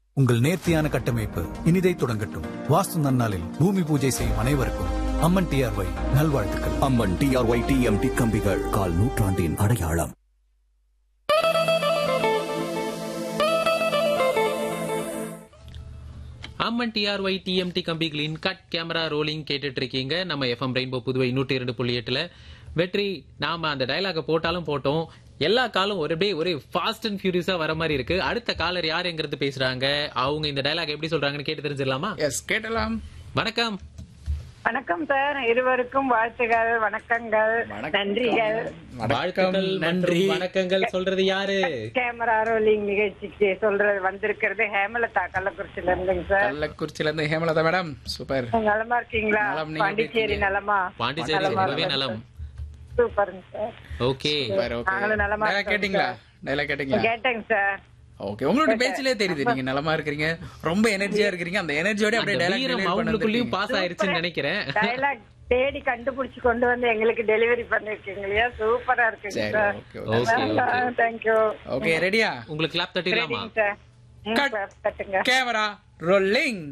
உங்கள் நேர்த்தியான கட்டமைப்பு இனிதை தொடங்கட்டும் வாஸ்து நன்னாளில் பூமி பூஜை செய்யும் அனைவருக்கும் அம்மன் டிஆர்ஒய் நல்வாழ்த்துக்கள் அம்மன் டிஆர்ஒய் டிஎம்டி கம்பிகள் கால் நூற்றாண்டின் அடையாளம் அம்மன் டிஆர்ஒய் டிஎம்டி கம்பிகளின் கட் கேமரா ரோலிங் கேட்டுட்டு இருக்கீங்க நம்ம எஃப்எம் ரெயின்போ புதுவை நூற்றி இரண்டு புள்ளி எட்டுல வெற்றி நாம அந்த டயலாக போட்டாலும் போட்டோம் எல்லா காலும் ஒரு அப்படியே ஒரே ஃபாஸ்ட் அண்ட் ஃபியூரியஸா வர மாதிரி இருக்கு அடுத்த காலர் யார் எங்கிறது பேசுறாங்க அவங்க இந்த டயலாக் எப்படி சொல்றாங்கன்னு கேட்டு தெரிஞ்சிடலாமா எஸ் கேட்டலாம் வணக்கம் வணக்கம் சார் இருவருக்கும் வாழ்த்துகள் வணக்கங்கள் நன்றிகள் வணக்கம் வாழ்த்துக்கள் நன்றி மற்றும் வணக்கங்கள் சொல்றது யாரு கேமரா ரோலிங் நிகழ்ச்சிக்கு சொல்றது வந்திருக்கிறது ஹேமலதா கள்ளக்குறிச்சியில இருந்துங்க சார் கள்ளக்குறிச்சில இருந்து ஹேமலதா மேடம் சூப்பர் நலமா இருக்கீங்களா நலம், நீங்க எப்படி பாண்டிச்சேரி இருக்கீங்க? நலமா பாண்டிச்சேரி நலமா ரொம்பவே இருக்கேன் நலம் சூப்பருங்க சார் ஓகே சூப்பர் ஓகே நாங்களும் நலமா டயலாக் இருக்கோம் கேட்டிங்களா டயலாக் கேட்டிங்களா கேட்டேங்க சார் ஓகே உங்களோட பேச்சிலே தெரியுது நீங்க நலமா இருக்கிறீங்க ரொம்ப எனர்ஜியா இருக்கிறீங்க அந்த எனர்ஜியோட அந்த அப்படியே வீரம் டயலாக் அவங்களுக்குள்ளயும் பாஸ் ஆயிருச்சுன்னு நினைக்கிறேன் டயலாக் தேடி கண்டுபிடிச்சு கொண்டு வந்து எங்களுக்கு டெலிவரி பண்ணிருக்கீங்க இல்லையா சூப்பரா இருக்குங்க சரி sir okay okay okay thank you okay ரெடியா உங்களுக்கு கிளாப் தட்டிடலாமா சரிங்க சார் ம், Cut. சார், தட்டுங்க கேமரா ரோலிங்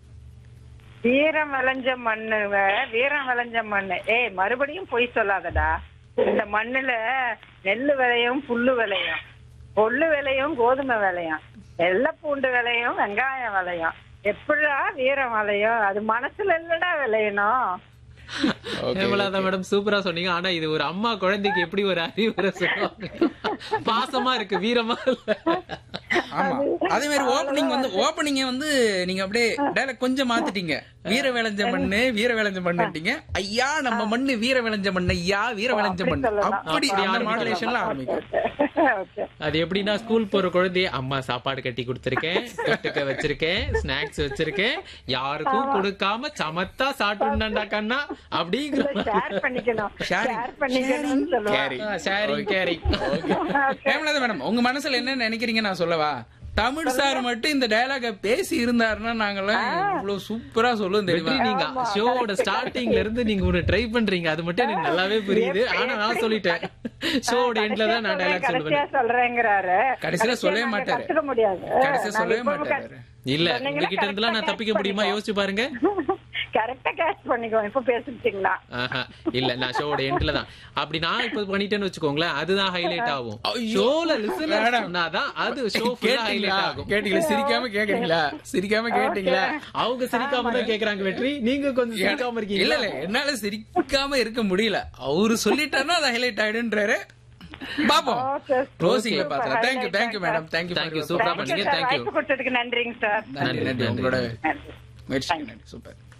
வீரம் விளைஞ்ச மண்ணு வீரம் விளைஞ்ச மண்ணு ஏய் மறுபடியும் பொய் சொல்லாதடா இந்த மண்ணுல நெல்லு விளையும் புல்லு விளையும் கொள்ளு விளையும் கோதுமை விளையும் வெள்ளை பூண்டு விளையும் வெங்காயம் விளையும் எப்படிடா வீரம் விளையும் அது மனசுல இல்லடா விளையணும் ஹேமலாதா மேடம் சூப்பரா சொன்னீங்க ஆனா இது ஒரு அம்மா குழந்தைக்கு எப்படி ஒரு அறிவுரை சொல்லுவாங்க பாசமா இருக்கு வீரமா இல்ல ஆமா அதே மாதிரி ஓப்பனிங் வந்து ஓப்பனிங்க வந்து நீங்க அப்படியே டயலாக் கொஞ்சம் மாத்திட்டீங்க வீர விளைஞ்ச மண்ணு வீர விளைஞ்ச மண்ணுட்டீங்க ஐயா நம்ம மண்ணு வீர விளைஞ்ச மண் ஐயா வீர விளைஞ்ச மண் சொல்லலாம். அப்படி அப்படி அந்த ஆரம்பிக்கலாம். மாடுலேஷன்ல ஆரம்பிக்கும் ஓகே அது எப்படின்னா ஸ்கூல் போற குழந்தைய அம்மா சாப்பாடு கட்டி கொடுத்திருக்கேன் தொட்டுக்க வச்சிருக்கேன் ஸ்நாக்ஸ் வச்சிருக்கேன் யாருக்கும் கொடுக்காம சமத்தா சாப்பிட்டுண்டா கண்ணா அப்படிங்கிற ஷேர் பண்ணிக்கணும் Sharing. ஷேர் பண்ணிக்கணும்னு சொல்லுவாங்க carry sharing caring Hemalatha madam உங்க மனசுல என்ன நினைக்கிறீங்க நான் சொல்லவா தமிழ் சார் மட்டும் இந்த டயலாக பேசி இருந்தாருன்னா நாங்கெல்லாம் இவ்வளவு சூப்பரா சொல்லுவோம் தெரியுமா வெற்றி நீங்க ஷோவோட ஸ்டார்டிங்ல இருந்து நீங்க ஒண்ணு ட்ரை பண்றீங்க அது மட்டும் எனக்கு நல்லாவே புரியுது ஆனா நான் சொல்லிட்டேன் ஷோவோட எண்ட்ல தான் நான் டைலாக் கடைசியா சொல்லுவேன் சொல்றேங்கிறாரு கடைசியில சொல்லவே நாங்க மாட்டாரு. கத்துக்க முடியாது கடைசியா நாங்க சொல்லவே இப்பவும் மாட்டாரு இல்ல சொன்னீங்கன்னா உங்ககிட்ட இருந்தெல்லாம் நான் correct ஆ தப்பிக்க catch முடியுமா பண்ணிக்குவோம். யோசிச்சு பாருங்க கரெக்டா கேட்ச் பண்ணிக்குவோம் இப்ப பேசிட்டீங்களா ஆஹா, இல்ல நான் ஷோவோட எண்ட்ல தான் அப்படி நான் இப்ப பண்ணிட்டேன்னு வச்சுக்கோங்களேன் அதுதான் ஹைலைட் ஆகும் ஷோல லிசனர் சொன்னாதான் அது ஷோ ஃபுல்லா கேட்டீங்களா ஹைலைட் ஆகும் கேட்டீங்களா சிரிக்காம கேக்குறீங்களா சிரிக்காம கேட்டீங்களா அவங்க சிரிக்காம தான் கேக்குறாங்க வெற்றி நீங்க கொஞ்சம் சிரிக்காம இருக்கீங்க இல்ல இல்ல என்னால சிரிக்காம இருக்க முடியல அவரு சொல்லிட்டாருன்னா அது ஹைலைட் ஆயிடுன்றாரு பாப்போம் Okay. க்ளோசிங்ல Super. பாத்துறேன் thank you Highlight thank you madam thank you Thank you, super ஆ பண்ணீங்க. Thank you. வாய்ப்பு கொடுத்ததுக்கு நன்றிங்க சார் நன்றி நன்றி உங்களோட நன்றி முயற்சிக்கு நன்றி சூப்பர்